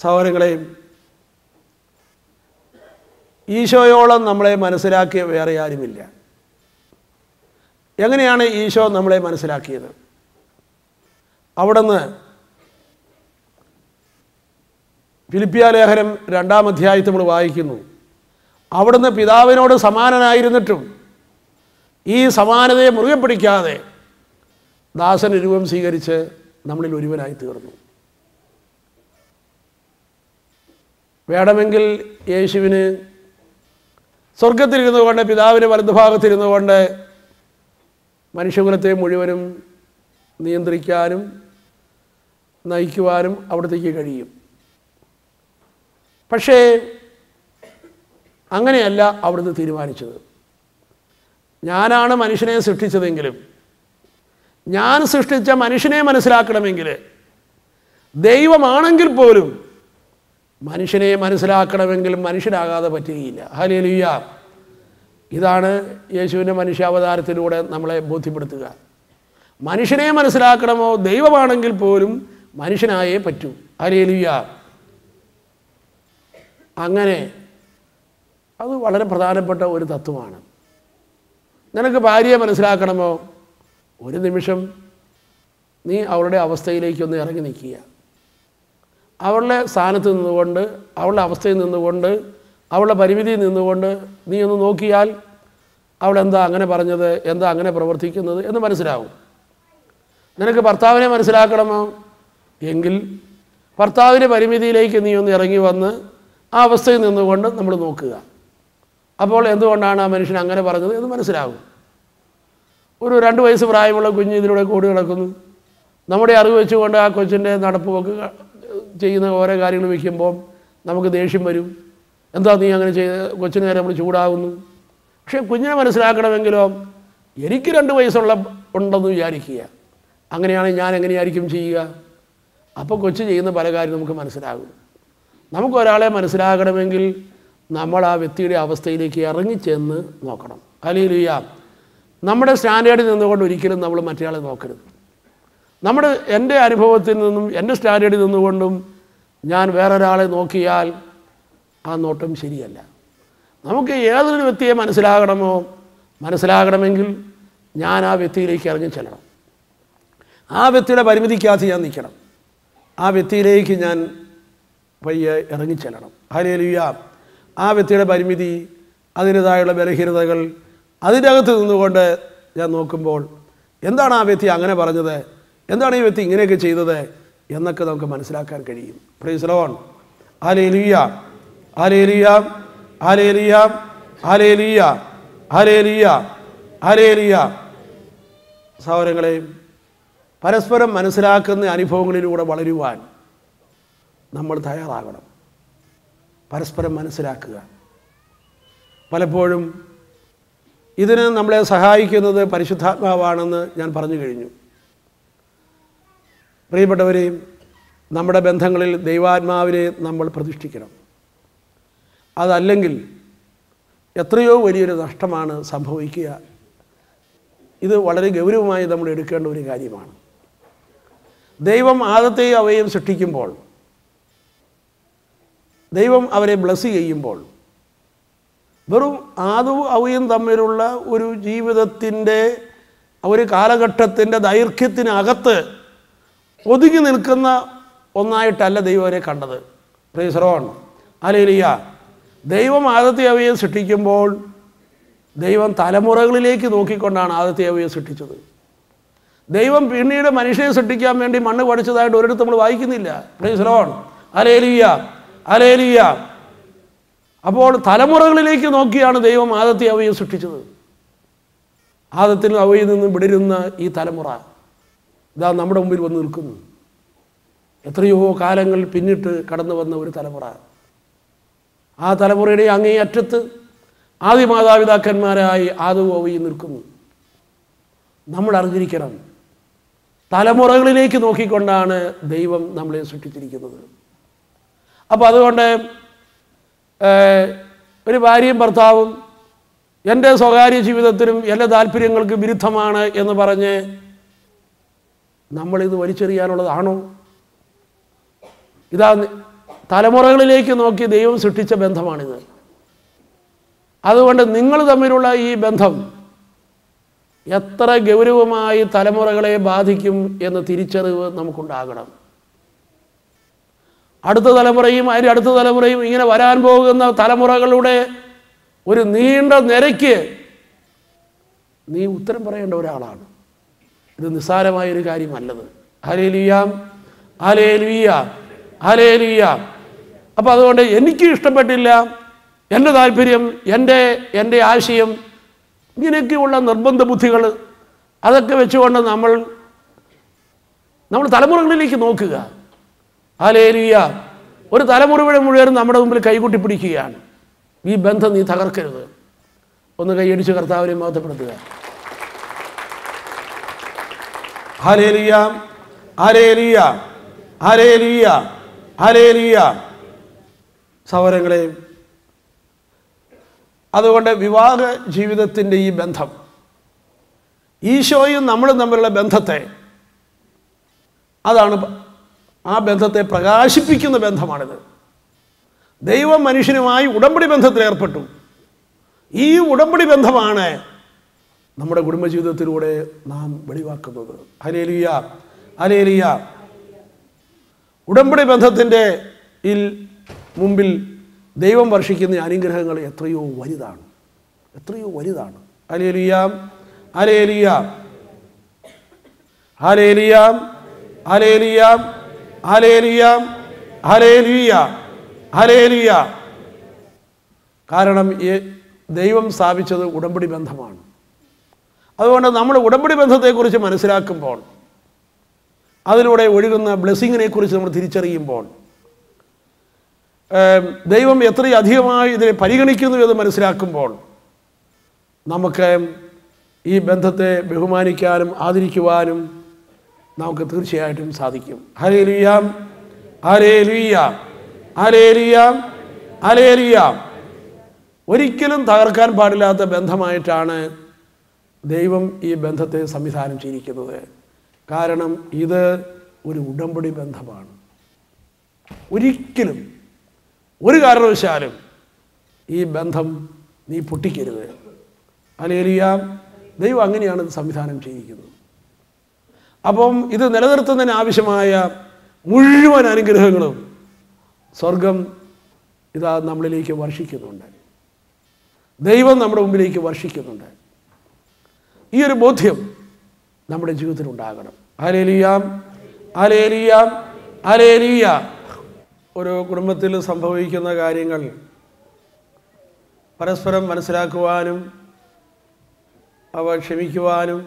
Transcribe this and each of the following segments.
സഹോദരങ്ങളെയും ഈശോയോളം നമ്മളെ മനസ്സിലാക്കിയ വേറെ ആരുമില്ല എങ്ങനെയാണ് ഈശോ നമ്മളെ മനസ്സിലാക്കിയത് അവിടുന്ന് ഫിലിപ്പിയ ലേഖനം രണ്ടാം അധ്യായത്തിൽ നമ്മൾ വായിക്കുന്നു അവിടുന്ന് പിതാവിനോട് സമാനനായിരുന്നിട്ടും ഈ സമാനതയെ മുറുകെ പിടിക്കാതെ ദാസൻ രൂപം സ്വീകരിച്ച് നമ്മളിൽ ഒരുവനായി തീർന്നു വേണമെങ്കിൽ യേശുവിന് സ്വർഗത്തിലിരുന്നു കൊണ്ട് പിതാവിന് വലതുഭാഗത്തിരുന്നു കൊണ്ട് മനുഷ്യകുലത്തെ മുഴുവനും നിയന്ത്രിക്കാനും നയിക്കുവാനും അവിടത്തേക്ക് കഴിയും പക്ഷേ അങ്ങനെയല്ല അവിടുന്ന് തീരുമാനിച്ചത് ഞാനാണ് മനുഷ്യനെ സൃഷ്ടിച്ചതെങ്കിലും ഞാൻ സൃഷ്ടിച്ച മനുഷ്യനെ മനസ്സിലാക്കണമെങ്കിൽ ദൈവമാണെങ്കിൽ പോലും മനുഷ്യനെ മനസ്സിലാക്കണമെങ്കിൽ മനുഷ്യനാകാതെ പറ്റുകയില്ല ഹലിയ ഇതാണ് യേശുവിൻ്റെ മനുഷ്യാവതാരത്തിലൂടെ നമ്മളെ ബോധ്യപ്പെടുത്തുക മനുഷ്യനെ മനസ്സിലാക്കണമോ ദൈവമാണെങ്കിൽ പോലും മനുഷ്യനായേ പറ്റൂ ഹലിയ അങ്ങനെ അത് വളരെ പ്രധാനപ്പെട്ട ഒരു തത്വമാണ് നിനക്ക് ഭാര്യയെ മനസ്സിലാക്കണമോ ഒരു നിമിഷം നീ അവളുടെ അവസ്ഥയിലേക്കൊന്ന് ഇറങ്ങി നിൽക്കുക അവളുടെ സ്ഥാനത്ത് നിന്നുകൊണ്ട് അവളുടെ അവസ്ഥയിൽ നിന്നുകൊണ്ട് അവളുടെ പരിമിതിയിൽ നിന്നുകൊണ്ട് നീ ഒന്ന് നോക്കിയാൽ അവൾ എന്താ അങ്ങനെ പറഞ്ഞത് എന്താ അങ്ങനെ പ്രവർത്തിക്കുന്നത് എന്ന് മനസ്സിലാവും നിനക്ക് ഭർത്താവിനെ മനസ്സിലാക്കണമോ എങ്കിൽ ഭർത്താവിൻ്റെ പരിമിതിയിലേക്ക് നീ ഒന്ന് ഇറങ്ങി വന്ന് ആ അവസ്ഥയിൽ നിന്നുകൊണ്ട് നമ്മൾ നോക്കുക അപ്പോൾ എന്തുകൊണ്ടാണ് ആ മനുഷ്യൻ അങ്ങനെ പറഞ്ഞത് എന്ന് മനസ്സിലാകും ഒരു രണ്ട് വയസ്സ് പ്രായമുള്ള കുഞ്ഞ് ഇതിലൂടെ കൂടി നടക്കുന്നു നമ്മുടെ അറിവ് വെച്ചുകൊണ്ട് ആ കൊച്ചിൻ്റെ നടപ്പുമൊക്കെ ചെയ്യുന്ന ഓരോ കാര്യങ്ങൾ വയ്ക്കുമ്പോൾ നമുക്ക് ദേഷ്യം വരും എന്താ നീ അങ്ങനെ ചെയ്ത് കൊച്ചിന് നേരെ നമ്മൾ ചൂടാകുന്നു പക്ഷേ കുഞ്ഞിനെ മനസ്സിലാക്കണമെങ്കിലോ എനിക്ക് രണ്ട് വയസ്സുള്ള ഉണ്ടെന്ന് വിചാരിക്കുക അങ്ങനെയാണ് ഞാൻ എങ്ങനെയായിരിക്കും ചെയ്യുക അപ്പോൾ കൊച്ചു ചെയ്യുന്ന പല കാര്യം നമുക്ക് മനസ്സിലാകും നമുക്ക് ഒരാളെ മനസ്സിലാക്കണമെങ്കിൽ നമ്മൾ ആ വ്യക്തിയുടെ അവസ്ഥയിലേക്ക് ഇറങ്ങിച്ചെന്ന് നോക്കണം അലിയ നമ്മുടെ സ്റ്റാൻഡേർഡിൽ നിന്നുകൊണ്ട് ഒരിക്കലും നമ്മൾ മറ്റേയാളെ നോക്കരുത് നമ്മുടെ എൻ്റെ അനുഭവത്തിൽ നിന്നും എൻ്റെ സ്റ്റാൻഡേർഡിൽ നിന്നുകൊണ്ടും ഞാൻ വേറൊരാളെ നോക്കിയാൽ ആ നോട്ടം ശരിയല്ല നമുക്ക് ഏതൊരു വ്യക്തിയെ മനസ്സിലാകണമോ മനസ്സിലാകണമെങ്കിൽ ഞാൻ ആ വ്യക്തിയിലേക്ക് ഇറങ്ങി ചെല്ലണം ആ വ്യക്തിയുടെ പരിമിതിക്കകത്ത് ഞാൻ നിൽക്കണം ആ വ്യക്തിയിലേക്ക് ഞാൻ പയ്യെ ഇറങ്ങിച്ചെല്ലണം ഹലേലുയ ആ വ്യക്തിയുടെ പരിമിതി അതിൻ്റെതായുള്ള ബലഹീനതകൾ അതിൻ്റെ അകത്ത് നിന്നുകൊണ്ട് ഞാൻ നോക്കുമ്പോൾ എന്താണ് ആ വ്യക്തി അങ്ങനെ പറഞ്ഞത് എന്താണ് ഈ വ്യക്തി ഇങ്ങനെയൊക്കെ ചെയ്തത് എന്നൊക്കെ നമുക്ക് മനസ്സിലാക്കാൻ കഴിയും praise Lord hallelujah hallelujah hallelujah hallelujah hallelujah hallelujah സഹോദരങ്ങളെയും പരസ്പരം മനസ്സിലാക്കുന്ന അനുഭവങ്ങളിലൂടെ വളരുവാൻ നമ്മൾ തയ്യാറാകണം പരസ്പരം മനസ്സിലാക്കുക പലപ്പോഴും ഇതിന് നമ്മളെ സഹായിക്കുന്നത് പരിശുദ്ധാത്മാവാണെന്ന് ഞാൻ പറഞ്ഞു കഴിഞ്ഞു പ്രിയപ്പെട്ടവരെയും നമ്മുടെ ബന്ധങ്ങളിൽ ദൈവാത്മാവിനെ നമ്മൾ പ്രതിഷ്ഠിക്കണം അതല്ലെങ്കിൽ എത്രയോ വലിയൊരു നഷ്ടമാണ് സംഭവിക്കുക ഇത് വളരെ ഗൗരവമായി നമ്മൾ എടുക്കേണ്ട ഒരു കാര്യമാണ് ദൈവം ആദത്തെയും അവയും സൃഷ്ടിക്കുമ്പോൾ ദൈവം അവരെ ബ്ലസ് ചെയ്യുമ്പോൾ വെറും ആദവും അവയും തമ്മിലുള്ള ഒരു ജീവിതത്തിൻ്റെ ഒരു കാലഘട്ടത്തിൻ്റെ ദൈർഘ്യത്തിനകത്ത് ഒതുങ്ങി നിൽക്കുന്ന ഒന്നായിട്ടല്ല ദൈവം അവരെ കണ്ടത് പ്രീസറോൺ അലേലിയ ദൈവം ആദത്തെ അവയെ സൃഷ്ടിക്കുമ്പോൾ ദൈവം തലമുറകളിലേക്ക് നോക്കിക്കൊണ്ടാണ് ആദത്തെ അവയെ സൃഷ്ടിച്ചത് ദൈവം പിന്നീട് മനുഷ്യനെ സൃഷ്ടിക്കാൻ വേണ്ടി മണ്ണ് പഠിച്ചതായിട്ട് ഒരിടത്ത് നമ്മൾ വായിക്കുന്നില്ല പ്രീസറോൺ അലേലിയ അലേലിയ അപ്പോൾ തലമുറകളിലേക്ക് നോക്കിയാണ് ദൈവം ആദത്തെ അവയെ സൃഷ്ടിച്ചത് ആദത്തിനും അവയിൽ നിന്നും വിടരുന്ന ഈ തലമുറ ഇതാ നമ്മുടെ മുമ്പിൽ വന്ന് നിൽക്കുന്നു എത്രയോ കാലങ്ങൾ പിന്നിട്ട് കടന്നു വന്ന ഒരു തലമുറ ആ തലമുറയുടെ അങ്ങേയറ്റത്ത് ആദ്യ മാതാപിതാക്കന്മാരായി ആദവും അവയും നിൽക്കുന്നു നമ്മൾ അറിഞ്ഞിരിക്കണം തലമുറകളിലേക്ക് നോക്കിക്കൊണ്ടാണ് ദൈവം നമ്മളെ സൃഷ്ടിച്ചിരിക്കുന്നത് അപ്പോൾ അതുകൊണ്ട് ഏഹ്, ഒരു ഭാര്യയും ഭർത്താവും എൻ്റെ സ്വകാര്യ ജീവിതത്തിനും എൻ്റെ താല്പര്യങ്ങൾക്ക് വിരുദ്ധമാണ് എന്ന് പറഞ്ഞ് നമ്മളിത് വലിച്ചെറിയാനുള്ളതാണോ ഇതാ നി- തലമുറകളിലേക്ക് നോക്കി ദൈവം സൃഷ്ടിച്ച ബന്ധമാണിത് അതുകൊണ്ട് നിങ്ങൾ തമ്മിലുള്ള ഈ ബന്ധം എത്ര ഗൗരവമായി തലമുറകളെ ബാധിക്കും എന്ന് തിരിച്ചറിവ് നമുക്കുണ്ടാകണം അടുത്ത തലമുറയും അതിൻ്റെ അടുത്ത തലമുറയും ഇങ്ങനെ വരാൻ പോകുന്ന തലമുറകളുടെ ഒരു നീണ്ട നിരയ്ക്ക് നീ ഉത്തരം പറയേണ്ട ഒരാളാണ് ഇത് നിസ്സാരമായ ഒരു കാര്യമല്ലത് ഹലേലിയാം ഹലേലിയ ഹലേലിയ അപ്പോൾ അതുകൊണ്ട് എനിക്ക് ഇഷ്ടപ്പെട്ടില്ല എൻ്റെ താല്പര്യം എൻ്റെ എൻ്റെ ആശയം ഇങ്ങനെയൊക്കെയുള്ള നിർബന്ധ ബുദ്ധികൾ അതൊക്കെ വെച്ചുകൊണ്ട് നമ്മൾ നമ്മൾ തലമുറകളിലേക്ക് നോക്കുക ഹലേലിയ ഒരു തലമുറ മുഴുവൻ നമ്മുടെ മുമ്പിൽ കൈകൂട്ടി പിടിക്കുകയാണ് ഈ ബന്ധം നീ തകർക്കരുത് ഒന്ന് കൈയടിച്ച് കർത്താവിനെ മഹത്വപ്പെടുത്തുക ഹലേലിയ ഹലേലിയ ഹലേലിയ ഹലേലിയ സഹോദരങ്ങളെ അതുകൊണ്ട് വിവാഹ ജീവിതത്തിൻ്റെ ഈ ബന്ധം ഈശോയും നമ്മളും തമ്മിലുള്ള ബന്ധത്തെ അതാണ് ആ ബന്ധത്തെ പ്രകാശിപ്പിക്കുന്ന ബന്ധമാണിത് ദൈവം മനുഷ്യനുമായി ഉടമ്പടി ബന്ധത്തിൽ ഏർപ്പെട്ടു ഈ ഉടമ്പടി ബന്ധമാണ് നമ്മുടെ കുടുംബജീവിതത്തിലൂടെ നാം വെളിവാക്കുന്നത് ഹലേലിയ ഹലേലിയ ഉടമ്പടി ബന്ധത്തിൻ്റെ ഇൽ മുമ്പിൽ ദൈവം വർഷിക്കുന്ന അനുഗ്രഹങ്ങൾ എത്രയോ വലുതാണ് എത്രയോ വലുതാണ് hallelujah hallelujah hallelujah hallelujah hallelujah hallelujah hallelujah കാരണം ഈ ദൈവം സ്ഥാപിച്ചത് ഉടമ്പടി ബന്ധമാണ് അതുകൊണ്ട് നമ്മൾ ഉടമ്പടി ബന്ധത്തെക്കുറിച്ച് മനസ്സിലാക്കുമ്പോൾ അതിലൂടെ ഒഴുകുന്ന ബ്ലെസ്സിങ്ങിനെ കുറിച്ച് നമ്മൾ തിരിച്ചറിയുമ്പോൾ ഏം, ദൈവം എത്രയധികമായി ഇതിനെ പരിഗണിക്കുന്നു എന്ന് മനസ്സിലാക്കുമ്പോൾ നമുക്ക് ഈ ബന്ധത്തെ ബഹുമാനിക്കാനും ആദരിക്കുവാനും നമുക്ക് തീർച്ചയായിട്ടും സാധിക്കും ഹലേലിയാം ഹലേലിയാം ഹലേലിയാം ഹലേലിയാം ഒരിക്കലും തകർക്കാൻ പാടില്ലാത്ത ബന്ധമായിട്ടാണ് ദൈവം ഈ ബന്ധത്തെ സംവിധാനം ചെയ്തിരിക്കുന്നത് കാരണം ഇത് ഒരു ഉടമ്പടി ബന്ധമാണ് ഒരിക്കലും ഒരു കാരണവശാലും ഈ ബന്ധം നീ പൊട്ടിക്കരുത് അലേലിയാം ദൈവം അങ്ങനെയാണ് ഇത് സംവിധാനം ചെയ്തിരിക്കുന്നത് അപ്പം ഇത് നിലനിർത്തുന്നതിന് ആവശ്യമായ മുഴുവൻ അനുഗ്രഹങ്ങളും സ്വർഗം ഇതാ നമ്മളിലേക്ക് വർഷിക്കുന്നുണ്ട് ദൈവം നമ്മുടെ മുമ്പിലേക്ക് വർഷിക്കുന്നുണ്ട് ഈ ഒരു ബോധ്യം നമ്മുടെ ജീവിതത്തിൽ ഉണ്ടാകണം അലേലിയാം അലേലിയാം അലേലിയ ഒരു കുടുംബത്തിൽ സംഭവിക്കുന്ന കാര്യങ്ങൾ പരസ്പരം മനസ്സിലാക്കുവാനും അവ ക്ഷമിക്കുവാനും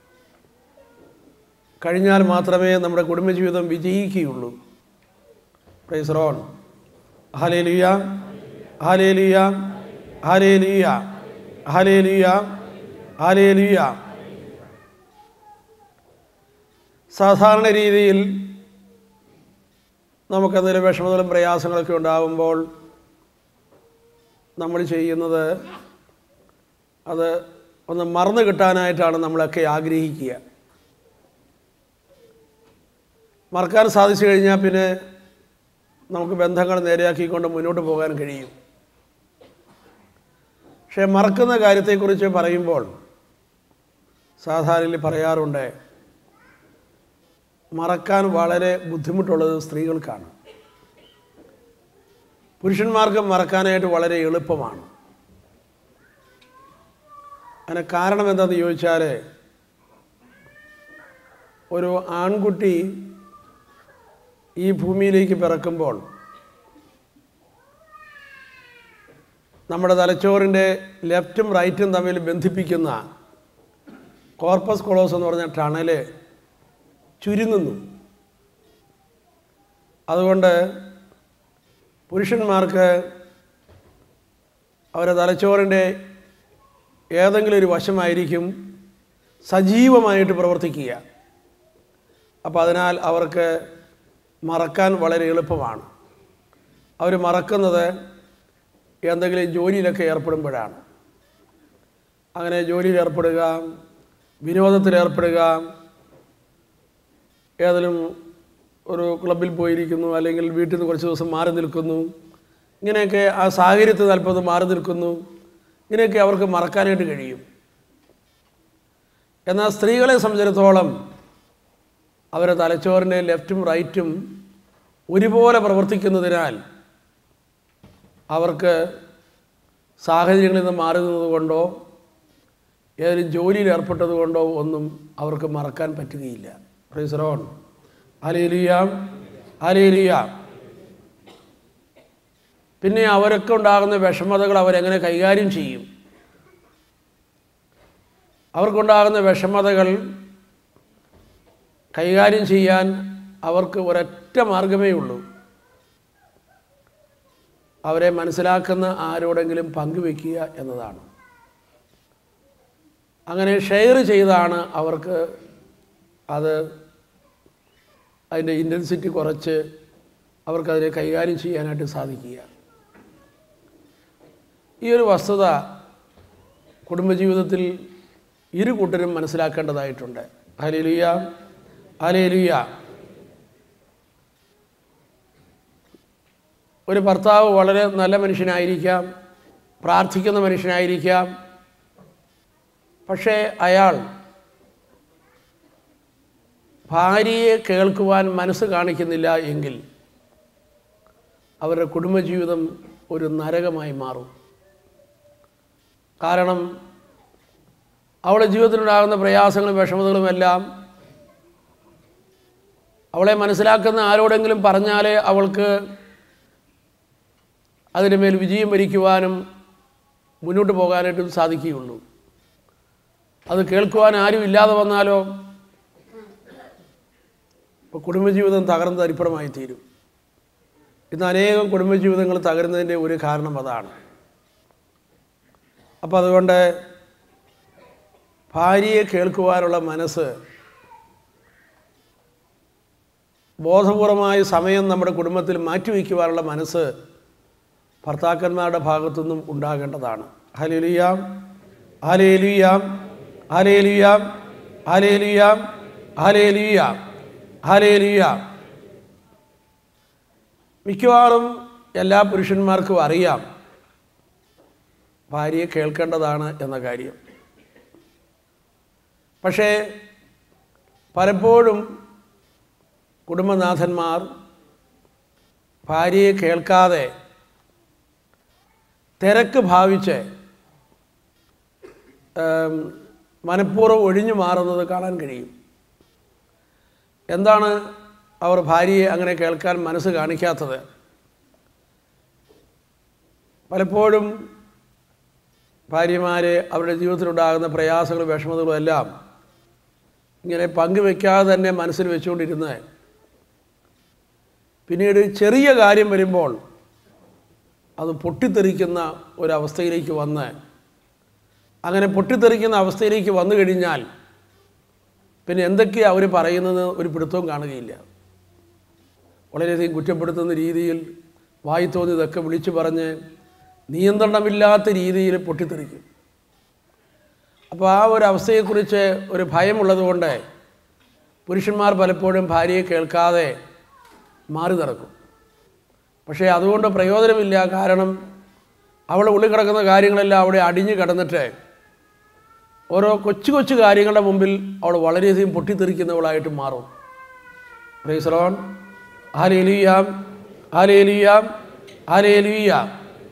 കഴിഞ്ഞാൽ മാത്രമേ നമ്മുടെ കുടുംബജീവിതം വിജയിക്കുകയുള്ളൂ praise Lord hallelujah hallelujah hallelujah hallelujah hallelujah സാധാരണ രീതിയിൽ നമുക്കെന്തെങ്കിലും വിഷമതകളും പ്രയാസങ്ങളൊക്കെ ഉണ്ടാകുമ്പോൾ നമ്മൾ ചെയ്യുന്നത് അത് ഒന്ന് മറന്നു കിട്ടാനായിട്ടാണ് നമ്മളൊക്കെ ആഗ്രഹിക്കുക മറക്കാൻ സാധിച്ചു കഴിഞ്ഞാൽ പിന്നെ നമുക്ക് ബന്ധങ്ങൾ നേരെയാക്കിക്കൊണ്ട് മുന്നോട്ട് പോകാൻ കഴിയും പക്ഷേ മറക്കുന്ന കാര്യത്തെക്കുറിച്ച് പറയുമ്പോൾ സാധാരണ പറയാറുണ്ട് മറക്കാൻ വളരെ ബുദ്ധിമുട്ടുള്ളത് സ്ത്രീകൾക്കാണ് പുരുഷന്മാർക്ക് മറക്കാനായിട്ട് വളരെ എളുപ്പമാണ് അതിന് കാരണം എന്താണെന്ന് ചോദിച്ചാൽ ഒരു ആൺകുട്ടി ഈ ഭൂമിയിലേക്ക് പിറക്കുമ്പോൾ നമ്മുടെ തലച്ചോറിൻ്റെ ലെഫ്റ്റും റൈറ്റും തമ്മിൽ ബന്ധിപ്പിക്കുന്ന കോർപ്പസ് കൊളോസ് എന്ന് പറഞ്ഞ ടണല് ചുരുങ്ങുന്നു അതുകൊണ്ട് പുരുഷന്മാർക്ക് അവരുടെ തലച്ചോറിൻ്റെ ഏതെങ്കിലും ഒരു വശമായിരിക്കും സജീവമായിട്ട് പ്രവർത്തിക്കുക അപ്പോൾ അതിനാൽ അവർക്ക് മറക്കാൻ വളരെ എളുപ്പമാണ് അവർ മറക്കുന്നത് എന്തെങ്കിലും ജോലിയിലൊക്കെ ഏർപ്പെടുമ്പോഴാണ് അങ്ങനെ ജോലിയിൽ ഏർപ്പെടുക വിനോദത്തിൽ ഏർപ്പെടുക ഏതെങ്കിലും ഒരു ക്ലബിൽ പോയിരിക്കുന്നു അല്ലെങ്കിൽ വീട്ടിൽ നിന്ന് കുറച്ച് ദിവസം മാറി നിൽക്കുന്നു ഇങ്ങനെയൊക്കെ ആ സാഹചര്യത്തിൽ അല്പം മാറി നിൽക്കുന്നു ഇങ്ങനെയൊക്കെ അവർക്ക് മറക്കാനായിട്ട് കഴിയും എന്നാൽ സ്ത്രീകളെ സംബന്ധിച്ചിടത്തോളം അവരുടെ തലച്ചോറിൻ്റെ ലെഫ്റ്റും റൈറ്റും ഒരുപോലെ പ്രവർത്തിക്കുന്നതിനാൽ അവർക്ക് സാഹചര്യങ്ങളിൽ നിന്ന് മാറി നിന്നതുകൊണ്ടോ ഏതെങ്കിലും ജോലിയിൽ ഏർപ്പെട്ടത് കൊണ്ടോ ഒന്നും അവർക്ക് മറക്കാൻ പറ്റുകയില്ല പ്രൈസറോൺ അലേലിയാം അലേലിയാം പിന്നെ അവരൊക്കെ ഉണ്ടാകുന്ന വിഷമതകൾ അവരെങ്ങനെ കൈകാര്യം ചെയ്യും അവർക്കുണ്ടാകുന്ന വിഷമതകൾ കൈകാര്യം ചെയ്യാൻ അവർക്ക് ഒരൊറ്റ മാർഗമേ ഉള്ളൂ അവരെ മനസ്സിലാക്കുന്ന ആരോടെങ്കിലും പങ്കുവെക്കുക എന്നതാണ് അങ്ങനെ ഷെയർ ചെയ്താണ് അവർക്ക് അത് അതിൻ്റെ ഇൻറ്റൻസിറ്റി കുറച്ച് അവർക്കതിനെ കൈകാര്യം ചെയ്യാനായിട്ട് സാധിക്കുക ഈ ഒരു വസ്തുത കുടുംബജീവിതത്തിൽ ഇരു കൂട്ടരും മനസ്സിലാക്കേണ്ടതായിട്ടുണ്ട് ഹലേലുയ ഹലേലുയ ഒരു ഭർത്താവ് വളരെ നല്ല മനുഷ്യനായിരിക്കാം പ്രാർത്ഥിക്കുന്ന മനുഷ്യനായിരിക്കാം പക്ഷേ അയാൾ ഭാര്യയെ കേൾക്കുവാൻ മനസ്സ് കാണിക്കുന്നില്ല എങ്കിൽ അവരുടെ കുടുംബജീവിതം ഒരു നരകമായി മാറും കാരണം അവളുടെ ജീവിതത്തിലുണ്ടാകുന്ന പ്രയാസങ്ങളും വിഷമതകളും എല്ലാം അവളെ മനസ്സിലാക്കുന്ന ആരോടെങ്കിലും പറഞ്ഞാലേ അവൾക്ക് അതിൻ്റെ മേൽ വിജയം വരിക്കുവാനും മുന്നോട്ട് പോകാനായിട്ടും സാധിക്കുകയുള്ളൂ അത് കേൾക്കുവാൻ ആരും ഇല്ലാതെ വന്നാലോ ഇപ്പോൾ കുടുംബജീവിതം തകർന്ന് തരിപ്പണമായി തീരും ഇന്ന് അനേകം കുടുംബജീവിതങ്ങൾ തകരുന്നതിൻ്റെ ഒരു കാരണം അതാണ് അപ്പോൾ അതുകൊണ്ട് ഭാര്യയെ കേൾക്കുവാനുള്ള മനസ്സ് ബോധപൂർവമായ സമയം നമ്മുടെ കുടുംബത്തിൽ മാറ്റിവെക്കുവാനുള്ള മനസ്സ് ഭർത്താക്കന്മാരുടെ ഭാഗത്തുനിന്നും ഉണ്ടാകേണ്ടതാണ് ഹലേലിയാം ഹലേലിയാം ഹലേലിയാം ഹലേലിയാം ഹലേലിയാം ഹലേലിയാം മിക്കവാറും എല്ലാ പുരുഷന്മാർക്കും അറിയാം ഭാര്യയെ കേൾക്കേണ്ടതാണ് എന്ന കാര്യം പക്ഷേ പലപ്പോഴും കുടുംബനാഥന്മാർ ഭാര്യയെ കേൾക്കാതെ തിരക്ക് ഭാവിച്ച് ഏം, മനഃപൂർവ്വം ഒഴിഞ്ഞു മാറുന്നത് കാണാൻ കഴിയും എന്താണ് അവർ ഭാര്യയെ അങ്ങനെ കേൾക്കാൻ മനസ്സ് കാണിക്കാത്തത് പലപ്പോഴും ഭാര്യമാരെ അവരുടെ ജീവിതത്തിലുണ്ടാകുന്ന പ്രയാസങ്ങളും വിഷമതകളും എല്ലാം ഇങ്ങനെ പങ്കുവെക്കാതെ തന്നെ മനസ്സിൽ വെച്ചുകൊണ്ടിരുന്ന് പിന്നീട് ചെറിയ കാര്യം വരുമ്പോൾ അത് പൊട്ടിത്തെറിക്കുന്ന ഒരവസ്ഥയിലേക്ക് വന്ന് അങ്ങനെ പൊട്ടിത്തെറിക്കുന്ന അവസ്ഥയിലേക്ക് വന്നു കഴിഞ്ഞാൽ പിന്നെ എന്തൊക്കെയാണ് അവർ പറയുന്നത് ഒരു പിടുത്തവും കാണുകയില്ല വളരെയധികം കുറ്റപ്പെടുത്തുന്ന രീതിയിൽ വായി തോന്നിയതൊക്കെ വിളിച്ചു പറഞ്ഞ് നിയന്ത്രണമില്ലാത്ത രീതിയിൽ പൊട്ടിത്തെറിക്കും അപ്പോൾ ആ ഒരു അവസ്ഥയെക്കുറിച്ച് ഒരു ഭയമുള്ളതുകൊണ്ട് പുരുഷന്മാർ പലപ്പോഴും ഭാര്യയെ കേൾക്കാതെ മാറി നടക്കും പക്ഷേ അതുകൊണ്ട് പ്രയോജനമില്ല കാരണം അവൾ ഉള്ളിൽ കിടക്കുന്ന കാര്യങ്ങളെല്ലാം അവിടെ അടിഞ്ഞു കിടന്നിട്ട് ഓരോ കൊച്ചു കൊച്ചു കാര്യങ്ങളുടെ മുമ്പിൽ അവൾ വളരെയധികം പൊട്ടിത്തെറിക്കുന്നവളായിട്ട് മാറും പ്രൈസറോൺ ആലേലിയാം ആലേലിയാം ആലേലിയാം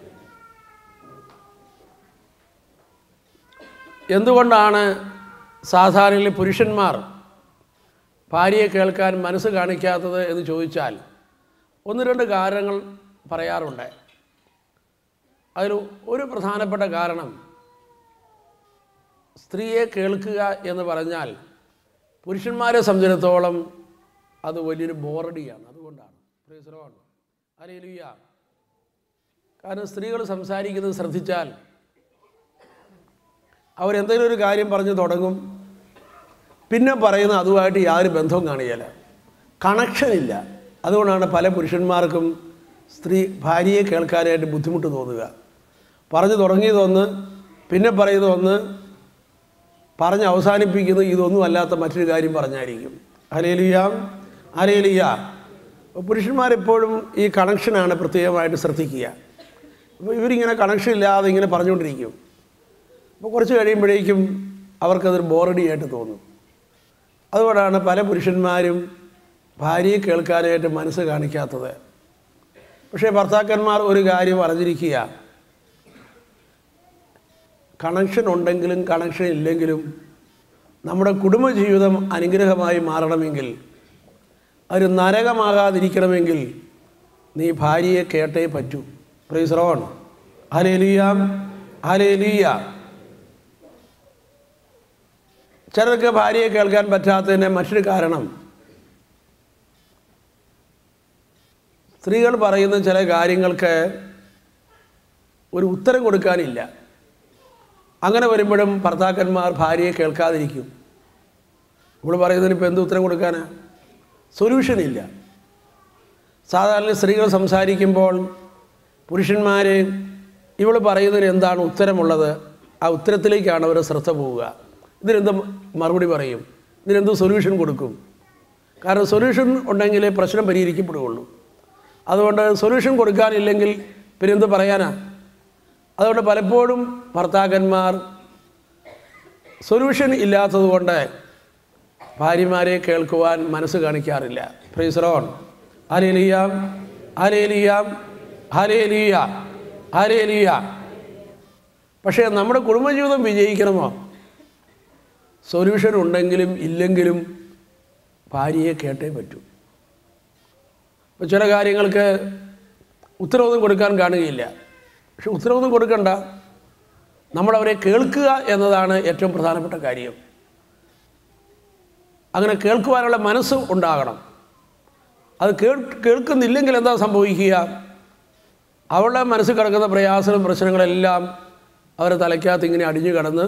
എന്തുകൊണ്ടാണ് സാധാരണയിൽ പുരുഷന്മാർ ഭാര്യയെ കേൾക്കാൻ മനസ്സ് കാണിക്കാത്തത് എന്ന് ചോദിച്ചാൽ ഒന്ന് രണ്ട് കാരണങ്ങൾ പറയാറുണ്ട് അതിൽ ഒരു പ്രധാനപ്പെട്ട കാരണം സ്ത്രീയെ കേൾക്കുക എന്ന് പറഞ്ഞാൽ പുരുഷന്മാരെ സംബന്ധിച്ചിടത്തോളം അത് വലിയൊരു ബോറടിയാണ് അതുകൊണ്ടാണ് പ്രീസറോൺ അലേലുയ്യ കാരണം സ്ത്രീകൾ സംസാരിക്കുന്നത് ശ്രദ്ധിച്ചാൽ അവരെന്തെങ്കിലും ഒരു കാര്യം പറഞ്ഞു തുടങ്ങും പിന്നെ പറയുന്ന അതുമായിട്ട് യാതൊരു ബന്ധവും കാണുകയില്ല കണക്ഷനില്ല അതുകൊണ്ടാണ് പല പുരുഷന്മാർക്കും സ്ത്രീ ഭാര്യയെ കേൾക്കാനായിട്ട് ബുദ്ധിമുട്ട് തോന്നുക പറഞ്ഞു തുടങ്ങിയതൊന്ന് പിന്നെ പറയുന്നതൊന്ന് പറഞ്ഞ് അവസാനിപ്പിക്കുന്നത് ഇതൊന്നും അല്ലാത്ത മറ്റൊരു കാര്യം പറഞ്ഞായിരിക്കും അലേലിയാം അലേലിയ അപ്പോൾ പുരുഷന്മാരെപ്പോഴും ഈ കണക്ഷനാണ് പ്രത്യേകമായിട്ട് ശ്രദ്ധിക്കുക അപ്പോൾ ഇവരിങ്ങനെ കണക്ഷൻ ഇല്ലാതെ ഇങ്ങനെ പറഞ്ഞുകൊണ്ടിരിക്കും അപ്പോൾ കുറച്ച് കഴിയുമ്പോഴേക്കും അവർക്കതൊരു ബോറടിയായിട്ട് തോന്നും അതുകൊണ്ടാണ് പല പുരുഷന്മാരും ഭാര്യയെ കേൾക്കാനായിട്ട് മനസ്സ് കാണിക്കാത്തത് പക്ഷേ ഭർത്താക്കന്മാർ ഒരു കാര്യം അറിഞ്ഞിരിക്കുക കണക്ഷൻ ഉണ്ടെങ്കിലും കണക്ഷൻ ഇല്ലെങ്കിലും നമ്മുടെ കുടുംബജീവിതം അനുഗ്രഹമായി മാറണമെങ്കിൽ ഒരു നരകമാകാതിരിക്കണമെങ്കിൽ നീ ഭാര്യയെ കേട്ടേ പറ്റൂ പ്രീസ്റോൺ ഹലേലിയാം ഹലേലിയ ചിലർക്ക് ഭാര്യയെ കേൾക്കാൻ പറ്റാത്തതിൻ്റെ മറ്റൊരു കാരണം സ്ത്രീകൾ പറയുന്ന ചില കാര്യങ്ങൾക്ക് ഒരു ഉത്തരം കൊടുക്കാനില്ല അങ്ങനെ വരുമ്പോഴും ഭർത്താക്കന്മാർ ഭാര്യയെ കേൾക്കാതിരിക്കും നമ്മൾ പറയുന്നതിന് ഇപ്പോൾ എന്ത് ഉത്തരം കൊടുക്കാനാ സൊല്യൂഷൻ ഇല്ല സാധാരണ സ്ത്രീകൾ സംസാരിക്കുമ്പോൾ പുരുഷന്മാരെ ഇവൾ പറയുന്നതിന് എന്താണ് ഉത്തരമുള്ളത് ആ ഉത്തരത്തിലേക്കാണ് അവർ ശ്രദ്ധ പോവുക ഇതിനെന്ത് മറുപടി പറയും ഇതിനെന്ത് സൊല്യൂഷൻ കൊടുക്കും കാരണം സൊല്യൂഷൻ ഉണ്ടെങ്കിലേ പ്രശ്നം പരിഹരിക്കപ്പെടുകയുള്ളൂ അതുകൊണ്ട് സൊല്യൂഷൻ കൊടുക്കാനില്ലെങ്കിൽ പിന്നെ എന്ത് പറയാനാ അതുകൊണ്ട് പലപ്പോഴും ഭർത്താക്കന്മാർ സൊല്യൂഷൻ ഇല്ലാത്തതുകൊണ്ട് ഭാര്യമാരെ കേൾക്കുവാൻ മനസ്സ് കാണിക്കാറില്ല ഫ്രീസറോൺ ഹലേലിയാം ഹലേലിയാം ഹലേലിയ ഹലേലിയ പക്ഷേ നമ്മുടെ കുടുംബജീവിതം വിജയിക്കണമോ സൊല്യൂഷൻ ഉണ്ടെങ്കിലും ഇല്ലെങ്കിലും ഭാര്യയെ കേട്ടേ പറ്റൂ ഇപ്പോൾ ചില കാര്യങ്ങൾക്ക് ഉത്തരവൊന്നും കൊടുക്കാൻ കാണുകയില്ല പക്ഷെ ഉത്തരവൊന്നും കൊടുക്കണ്ട നമ്മളവരെ കേൾക്കുക എന്നതാണ് ഏറ്റവും പ്രധാനപ്പെട്ട കാര്യം അങ്ങനെ കേൾക്കുവാനുള്ള മനസ്സ് ഉണ്ടാകണം അത് കേൾ കേൾക്കുന്നില്ലെങ്കിൽ എന്താ സംഭവിക്കുക അവളുടെ മനസ്സിൽ കിടക്കുന്ന പ്രയാസങ്ങളും പ്രശ്നങ്ങളെല്ലാം അവരെ തലയ്ക്കകത്ത് ഇങ്ങനെ അടിഞ്ഞു കിടന്ന്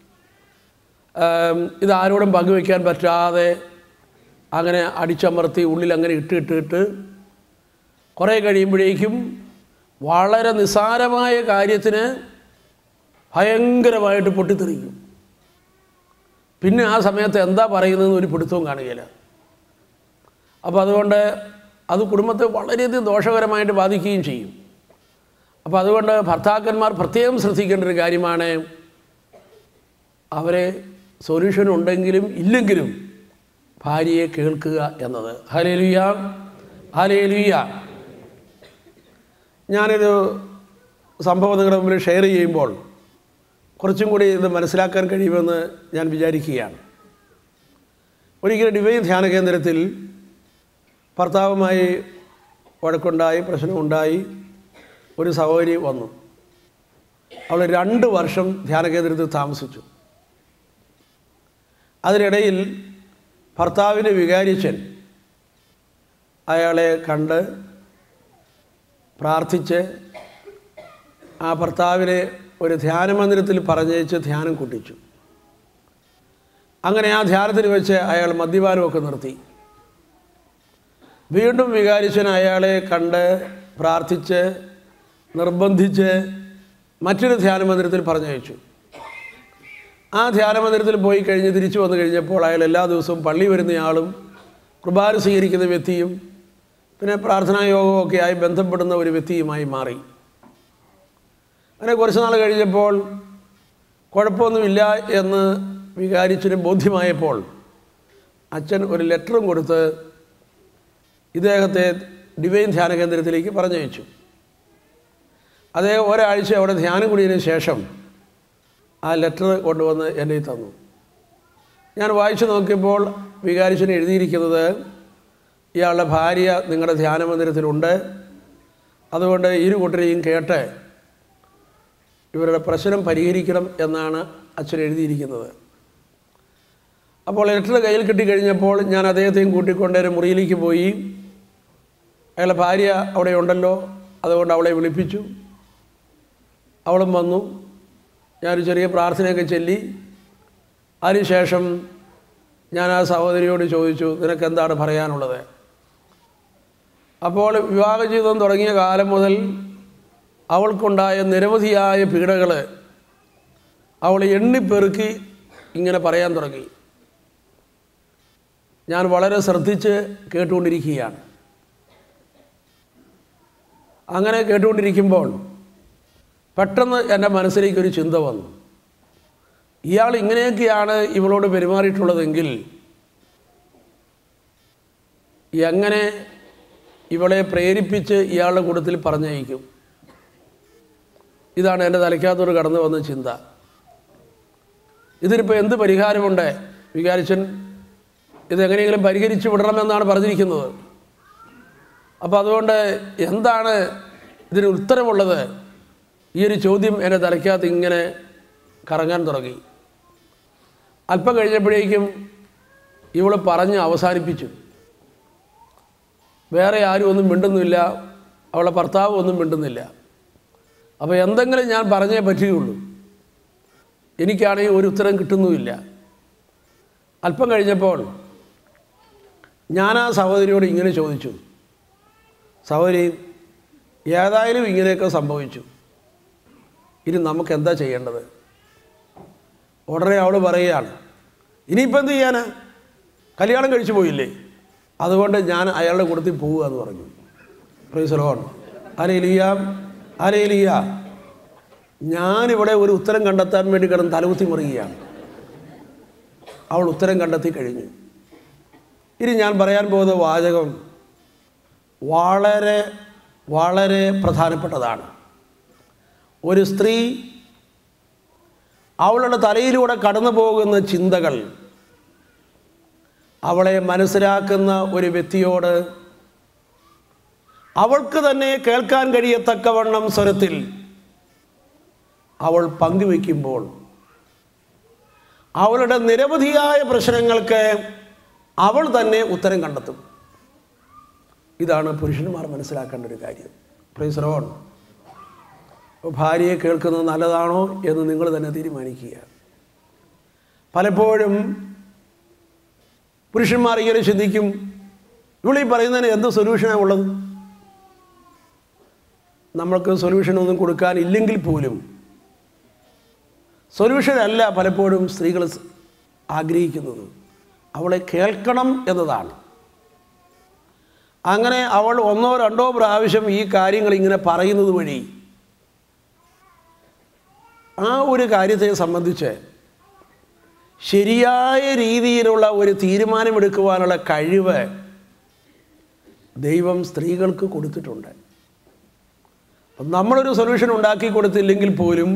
ഇതാരോടും പങ്കുവയ്ക്കാൻ പറ്റാതെ അങ്ങനെ അടിച്ചമർത്തി ഉള്ളിൽ അങ്ങനെ ഇട്ട് ഇട്ട് ഇട്ട് കുറേ കഴിയുമ്പോഴേക്കും വളരെ നിസ്സാരമായ കാര്യത്തിന് ഭയങ്കരമായിട്ട് പൊട്ടിത്തെറിക്കും പിന്നെ ആ സമയത്ത് എന്താ പറയുന്നതെന്ന് ഒരു പിടുത്തവും കാണുകയില്ല അപ്പോൾ അതുകൊണ്ട് അത് കുടുംബത്തെ വളരെയധികം ദോഷകരമായിട്ട് ബാധിക്കുകയും ചെയ്യും അപ്പോൾ അതുകൊണ്ട് ഭർത്താക്കന്മാർ പ്രത്യേകം ശ്രദ്ധിക്കേണ്ട ഒരു കാര്യമാണ് അവരെ സൊല്യൂഷൻ ഉണ്ടെങ്കിലും ഇല്ലെങ്കിലും ഭാര്യയെ കേൾക്കുക എന്നത് ഹലേലുയ ഹലേലുയ ഞാനൊരു സംഭവം നിങ്ങളുടെ മുമ്പിൽ ഷെയർ ചെയ്യുമ്പോൾ കുറച്ചും കൂടി ഇത് മനസ്സിലാക്കാൻ കഴിയുമെന്ന് ഞാൻ വിചാരിക്കുകയാണ് ഒരിക്കലും ഡിവൈൻ ധ്യാന കേന്ദ്രത്തിൽ ഭർത്താവുമായി വഴക്കുണ്ടായി പ്രശ്നമുണ്ടായി ഒരു സഹോദരി വന്നു അവൾ രണ്ട് വർഷം ധ്യാന കേന്ദ്രത്തിൽ താമസിച്ചു അതിനിടയിൽ ഭർത്താവിൻ്റെ വികാരിച്ചൻ അയാളെ കണ്ട് പ്രാർത്ഥിച്ച് ആ ഭർത്താവിനെ ഒരു ധ്യാനമന്ദിരത്തിൽ പറഞ്ഞയച്ച് ധ്യാനം കൂട്ടിച്ചു അങ്ങനെ ആ ധ്യാനത്തിന് വെച്ച് അയാൾ മദ്യപാനമൊക്കെ നിർത്തി വീണ്ടും വികാരിച്ചൻ അയാളെ കണ്ട് പ്രാർത്ഥിച്ച് നിർബന്ധിച്ച് മറ്റൊരു ധ്യാനമന്ദിരത്തിൽ പറഞ്ഞയച്ചു ആ ധ്യാനമന്ദിരത്തിൽ പോയി കഴിഞ്ഞ് തിരിച്ചു വന്നു കഴിഞ്ഞപ്പോൾ അയാൾ എല്ലാ ദിവസവും പള്ളി വരുന്നയാളും കുർബാന സ്വീകരിക്കുന്ന വ്യക്തിയും പിന്നെ പ്രാർത്ഥനാ യോഗമൊക്കെ ആയി ബന്ധപ്പെടുന്ന ഒരു വ്യക്തിയുമായി മാറി അങ്ങനെ കുറച്ച് നാൾ കഴിഞ്ഞപ്പോൾ കുഴപ്പമൊന്നുമില്ല എന്ന് വികാരിച്ചിന് ബോധ്യമായപ്പോൾ അച്ഛൻ ഒരു ലെറ്ററും കൊടുത്ത് ഇദ്ദേഹത്തെ ഡിവൈൻ ധ്യാന കേന്ദ്രത്തിലേക്ക് പറഞ്ഞയച്ചു അതേ ഒരാഴ്ച അവിടെ ധ്യാനം കൂടിയതിന് ശേഷം ആ ലെറ്റർ കൊണ്ടുവന്ന് എൻ്റെ കയ്യിൽ തന്നു ഞാൻ വായിച്ചു നോക്കിയപ്പോൾ വികാരിച്ചന് എഴുതിയിരിക്കുന്നത് ഇയാളുടെ ഭാര്യ നിങ്ങളുടെ ധ്യാന മന്ദിരത്തിലുണ്ട് അതുകൊണ്ട് ഇരു കൂട്ടരെയും കേട്ട് ഇവരുടെ പ്രശ്നം പരിഹരിക്കണം എന്നാണ് അച്ഛൻ എഴുതിയിരിക്കുന്നത് അപ്പോൾ ലെറ്റർ കയ്യിൽ കിട്ടിക്കഴിഞ്ഞപ്പോൾ ഞാൻ അദ്ദേഹത്തെയും കൂട്ടിക്കൊണ്ട് ഒരു മുറിയിലേക്ക് പോയി അയാളുടെ ഭാര്യ അവിടെ ഉണ്ടല്ലോ അതുകൊണ്ട് അവളെ വിളിപ്പിച്ചു അവളും വന്നു ഞാനൊരു ചെറിയ പ്രാർത്ഥനയൊക്കെ ചൊല്ലി അതിനുശേഷം ഞാൻ ആ സഹോദരിയോട് ചോദിച്ചു നിനക്ക് എന്താണ് പറയാനുള്ളത് അപ്പോൾ വിവാഹ ജീവിതം തുടങ്ങിയ കാലം മുതൽ അവൾക്കുണ്ടായ നിരവധിയായ പീഡകൾ അവൾ എണ്ണിപ്പെറുക്കി ഇങ്ങനെ പറയാൻ തുടങ്ങി ഞാൻ വളരെ ശ്രദ്ധിച്ച് കേട്ടുകൊണ്ടിരിക്കുകയാണ് അങ്ങനെ കേട്ടുകൊണ്ടിരിക്കുമ്പോൾ പെട്ടെന്ന് എൻ്റെ മനസ്സിലേക്കൊരു ചിന്ത വന്നു ഇയാൾ ഇങ്ങനെയൊക്കെയാണ് ഇവളോട് പെരുമാറിയിട്ടുള്ളതെങ്കിൽ എങ്ങനെ ഇവളെ പ്രേരിപ്പിച്ച് ഇയാളുടെ കൂട്ടത്തിൽ പറഞ്ഞയക്കും ഇതാണ് എൻ്റെ തലയ്ക്കകത്തോട് കടന്നു വന്ന ചിന്ത ഇതിനിപ്പോൾ എന്ത് പരിഹാരമുണ്ട് വികാരിച്ചൻ ഇതെങ്ങനെയെങ്കിലും പരിഹരിച്ചു വിടണമെന്നാണ് പറഞ്ഞിരിക്കുന്നത് അപ്പോൾ അതുകൊണ്ട് എന്താണ് ഇതിന് ഉത്തരമുള്ളത് ഈ ഒരു ചോദ്യം എൻ്റെ തലയ്ക്കകത്ത് ഇങ്ങനെ കറങ്ങാൻ തുടങ്ങി അല്പം കഴിഞ്ഞപ്പോഴേക്കും ഇവൾ പറഞ്ഞ് അവസാനിപ്പിച്ചു വേറെ ആരും ഒന്നും മിണ്ടുന്നില്ല അവളെ ഭർത്താവ് ഒന്നും മിണ്ടുന്നില്ല അപ്പോൾ എന്തെങ്കിലും ഞാൻ പറഞ്ഞേ പറ്റുകയുള്ളൂ എനിക്കാണെങ്കിൽ ഒരു ഉത്തരം കിട്ടുന്നുമില്ല അല്പം കഴിഞ്ഞപ്പോൾ ഞാൻ ആ സഹോദരിയോട് ഇങ്ങനെ ചോദിച്ചു സഹോദരി ഏതായാലും ഇങ്ങനെയൊക്കെ സംഭവിച്ചു ഇനി നമുക്ക് എന്താ ചെയ്യേണ്ടത് ഉടനെ അവൾ പറയുകയാണ് ഇനിയിപ്പോൾ എന്ത് ചെയ്യാനാ കല്യാണം കഴിച്ചു പോയില്ലേ അതുകൊണ്ട് ഞാൻ അയാളുടെ കൂട്ടത്തിൽ പോവുക എന്ന് പറഞ്ഞു പ്രീസലോൺ അലയിലിയ അലയിലിയ ഞാനിവിടെ ഒരു ഉത്തരം കണ്ടെത്താൻ വേണ്ടി കിടന്ന് തലകുത്തി മറിയുകയാണ് അവൾ ഉത്തരം കണ്ടെത്തി കഴിഞ്ഞു ഇനി ഞാൻ പറയാൻ പോകുന്ന വാചകം വളരെ വളരെ പ്രധാനപ്പെട്ടതാണ് ഒരു സ്ത്രീ അവളുടെ തലയിലൂടെ കടന്നു പോകുന്ന ചിന്തകൾ അവളെ മനസ്സിലാക്കുന്ന ഒരു വ്യക്തിയോട് അവൾക്ക് തന്നെ കേൾക്കാൻ കഴിയത്തക്കവണ്ണം സ്വരത്തിൽ അവൾ പങ്കുവെക്കുമ്പോൾ അവളുടെ നിരവധിയായ പ്രശ്നങ്ങൾക്ക് അവൾ തന്നെ ഉത്തരം കണ്ടെത്തും ഇതാണ് പുരുഷന്മാർ മനസ്സിലാക്കേണ്ട ഒരു കാര്യം പ്രീസറോൺ ഭാര്യയെ കേൾക്കുന്നത് നല്ലതാണോ എന്ന് നിങ്ങൾ തന്നെ തീരുമാനിക്കുക പലപ്പോഴും പുരുഷന്മാർ ഇങ്ങനെ ചിന്തിക്കും ഇവളീ പറയുന്നതിന് എന്ത് സൊല്യൂഷനാണ് ഉള്ളത് നമ്മൾക്ക് സൊല്യൂഷനൊന്നും കൊടുക്കാൻ ഇല്ലെങ്കിൽ പോലും സൊല്യൂഷൻ അല്ല പലപ്പോഴും സ്ത്രീകൾ സ് ആഗ്രഹിക്കുന്നത് അവളെ കേൾക്കണം എന്നതാണ് അങ്ങനെ അവൾ ഒന്നോ രണ്ടോ പ്രാവശ്യം ഈ കാര്യങ്ങൾ ഇങ്ങനെ പറയുന്നത് വഴി ആ ഒരു കാര്യത്തെ സംബന്ധിച്ച് ശരിയായ രീതിയിലുള്ള ഒരു തീരുമാനമെടുക്കുവാനുള്ള കഴിവ് ദൈവം സ്ത്രീകൾക്ക് കൊടുത്തിട്ടുണ്ട് അപ്പം നമ്മളൊരു സൊല്യൂഷൻ ഉണ്ടാക്കി കൊടുത്തില്ലെങ്കിൽ പോലും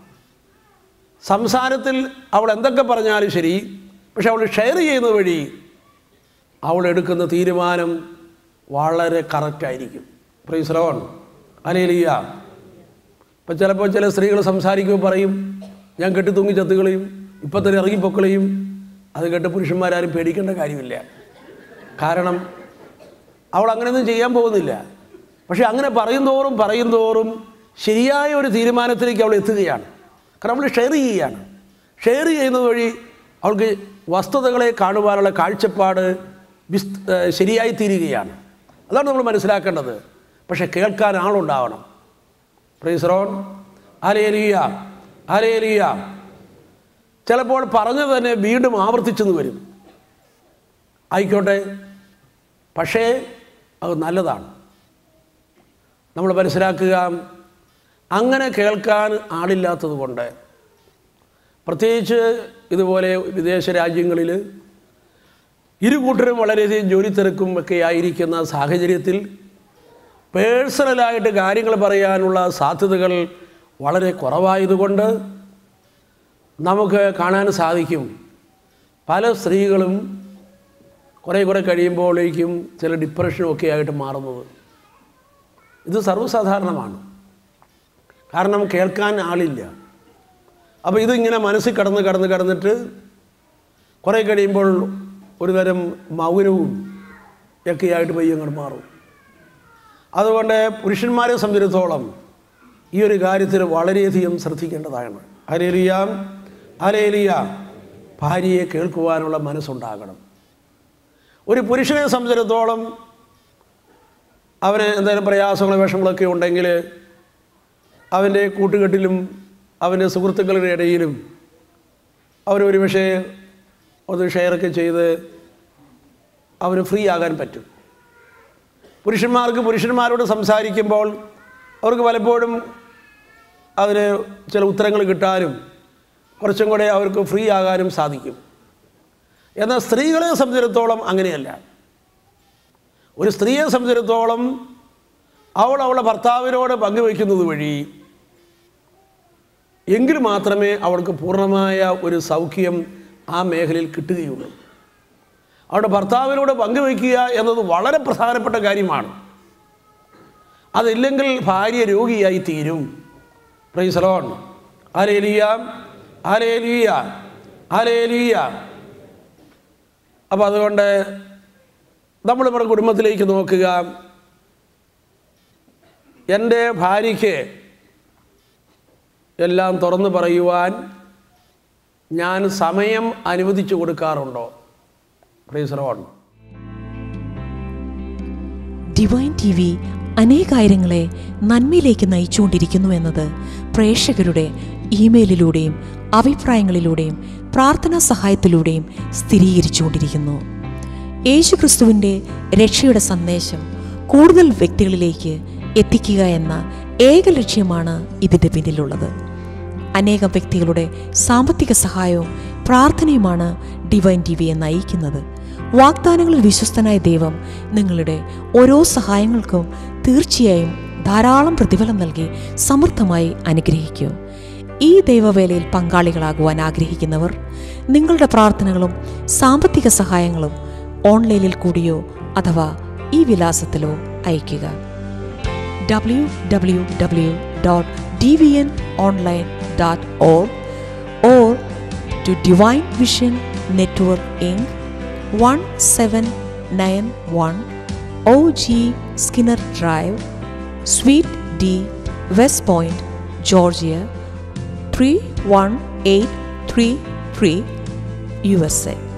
സംസാരത്തിൽ അവൾ എന്തൊക്കെ പറഞ്ഞാലും ശരി പക്ഷെ അവൾ ഷെയർ ചെയ്യുന്നത് വഴി അവൾ എടുക്കുന്ന തീരുമാനം വളരെ കറക്റ്റായിരിക്കും പ്രീസ്ലോൺ അലേലിയ ഇപ്പം ചിലപ്പോൾ ചില സ്ത്രീകൾ സംസാരിക്കുമ്പോൾ പറയും ഞാൻ കെട്ടി തൂങ്ങി ചത്തുകളയും ഇപ്പം തന്നെ ഇറങ്ങിപ്പൊക്കളയും അത് കേട്ട് പുരുഷന്മാരാരും പേടിക്കേണ്ട കാര്യമില്ല കാരണം അവൾ അങ്ങനെയൊന്നും ചെയ്യാൻ പോകുന്നില്ല പക്ഷേ അങ്ങനെ പറയും തോറും പറയും തോറും ശരിയായ ഒരു തീരുമാനത്തിലേക്ക് അവൾ എത്തുകയാണ് കാരണം അവൾ ഷെയർ ചെയ്യുകയാണ് ഷെയർ ചെയ്യുന്നത് വഴി അവൾക്ക് വസ്തുതകളെ കാണുവാനുള്ള കാഴ്ചപ്പാട് വിസ് ഏഹ് ശരിയായി തീരുകയാണ് അതാണ് നമ്മൾ മനസ്സിലാക്കേണ്ടത് പക്ഷേ കേൾക്കാൻ ആളുണ്ടാവണം പ്രീസ്റോൺ അലേലിയ അലേലിയ ചിലപ്പോൾ പറഞ്ഞു തന്നെ വീണ്ടും ആവർത്തിച്ചെന്ന് വരും ആയിക്കോട്ടെ പക്ഷേ അത് നല്ലതാണ് നമ്മൾ മനസ്സിലാക്കുക അങ്ങനെ കേൾക്കാൻ ആളില്ലാത്തത് കൊണ്ട് പ്രത്യേകിച്ച് ഇതുപോലെ വിദേശ രാജ്യങ്ങളിൽ ഇരു കൂട്ടരും വളരെയധികം ജോലി തിരക്കും ഒക്കെ ആയിരിക്കുന്ന സാഹചര്യത്തിൽ പേഴ്സണലായിട്ട് കാര്യങ്ങൾ പറയാനുള്ള സാധ്യതകൾ വളരെ കുറവായതുകൊണ്ട് നമുക്ക് കാണാൻ സാധിക്കും പല സ്ത്രീകളും കുറേ കുറേ കഴിയുമ്പോഴേക്കും ചില ഡിപ്രഷനും ഒക്കെ ആയിട്ട് മാറുന്നത് ഇത് സർവ്വസാധാരണമാണ് കാരണം കേൾക്കാൻ ആളില്ല അപ്പോൾ ഇതിങ്ങനെ മനസ്സിൽ കടന്ന് കടന്ന് കടന്നിട്ട് കുറേ കഴിയുമ്പോൾ ഒരു തരം മൗനവും ഒക്കെയായിട്ട് പയ്യെ അങ്ങോട്ട് മാറും അതുകൊണ്ട് പുരുഷന്മാരെ സംബന്ധിച്ചിടത്തോളം ഈ ഒരു കാര്യത്തിൽ വളരെയധികം ശ്രദ്ധിക്കേണ്ടതാണ് അലേലിയാം അലേലിയ ഭാര്യയെ കേൾക്കുവാനുള്ള മനസ്സുണ്ടാകണം ഒരു പുരുഷനെ സംബന്ധിച്ചിടത്തോളം അവന് എന്തെങ്കിലും പ്രയാസങ്ങളോ വിഷമങ്ങളൊക്കെ ഉണ്ടെങ്കിൽ അവൻ്റെ കൂട്ടുകെട്ടിലും അവൻ്റെ സുഹൃത്തുക്കളുടെ ഇടയിലും അവരൊരു പക്ഷേ ഒന്ന് ഷെയറൊക്കെ ചെയ്ത് അവന് ഫ്രീ ആകാൻ പറ്റും പുരുഷന്മാർക്ക് പുരുഷന്മാരോട് സംസാരിക്കുമ്പോൾ അവർക്ക് പലപ്പോഴും അതിന് ചില ഉത്തരങ്ങൾ കിട്ടാനും കുറച്ചും കൂടെ അവർക്ക് ഫ്രീ ആകാനും സാധിക്കും എന്നാൽ സ്ത്രീകളെ സംബന്ധിച്ചിടത്തോളം അങ്ങനെയല്ല ഒരു സ്ത്രീയെ സംബന്ധിച്ചിടത്തോളം അവൾ അവളുടെ ഭർത്താവിനോട് പങ്കുവയ്ക്കുന്നത് വഴി എങ്കിൽ മാത്രമേ അവൾക്ക് പൂർണ്ണമായ ഒരു സൗഖ്യം ആ മേഖലയിൽ കിട്ടുകയുള്ളൂ അവളുടെ ഭർത്താവിനോട് പങ്കുവയ്ക്കുക എന്നത് വളരെ പ്രധാനപ്പെട്ട കാര്യമാണ് അതില്ലെങ്കിൽ ഭാര്യ രോഗിയായി തീരും പ്രൈസലോൺ ആലേലിയ ആലേലിയ ആലേലിയ അപ്പോൾ അതുകൊണ്ട് നമ്മൾ നമ്മുടെ കുടുംബത്തിലേക്ക് നോക്കുക എൻ്റെ ഭാര്യയ്ക്ക് എല്ലാം തുറന്നു പറയുവാൻ ഞാൻ സമയം അനുവദിച്ചു കൊടുക്കാറുണ്ടോ പ്രീസറോൺ ഡിവൈൻ ടി വി അനേകായിരങ്ങളെ നന്മയിലേക്ക് നയിച്ചുകൊണ്ടിരിക്കുന്നു എന്നത് പ്രേക്ഷകരുടെ ഇമെയിലിലൂടെയും അഭിപ്രായങ്ങളിലൂടെയും പ്രാർത്ഥനാ സഹായത്തിലൂടെയും സ്ഥിരീകരിച്ചുകൊണ്ടിരിക്കുന്നു യേശുക്രിസ്തുവിൻ്റെ രക്ഷയുടെ സന്ദേശം കൂടുതൽ വ്യക്തികളിലേക്ക് എത്തിക്കുക എന്ന ഏക ലക്ഷ്യമാണ് ഇതിൻ്റെ പിന്നിലുള്ളത് അനേകം വ്യക്തികളുടെ സാമ്പത്തിക സഹായവും പ്രാർത്ഥനയുമാണ് ഡിവൈൻ ടി വിയെ നയിക്കുന്നത് വാഗ്ദാനങ്ങളിൽ വിശ്വസ്തനായ ദൈവം നിങ്ങളുടെ ഓരോ സഹായങ്ങൾക്കും തീർച്ചയായും ധാരാളം പ്രതിഫലം നൽകി സമൃദ്ധമായി അനുഗ്രഹിക്കൂ ഈ ദൈവവേലയിൽ പങ്കാളികളാകുവാൻ ആഗ്രഹിക്കുന്നവർ നിങ്ങളുടെ പ്രാർത്ഥനകളും സാമ്പത്തിക സഹായങ്ങളും ഓൺലൈനിൽ കൂടിയോ അഥവാ ഈ വിലാസത്തിലോ അയയ്ക്കുക www.dvnonline.org or to Divine Vision Network Inc. 1791 OG Skinner Drive, Suite D, West Point, Georgia 31833, USA.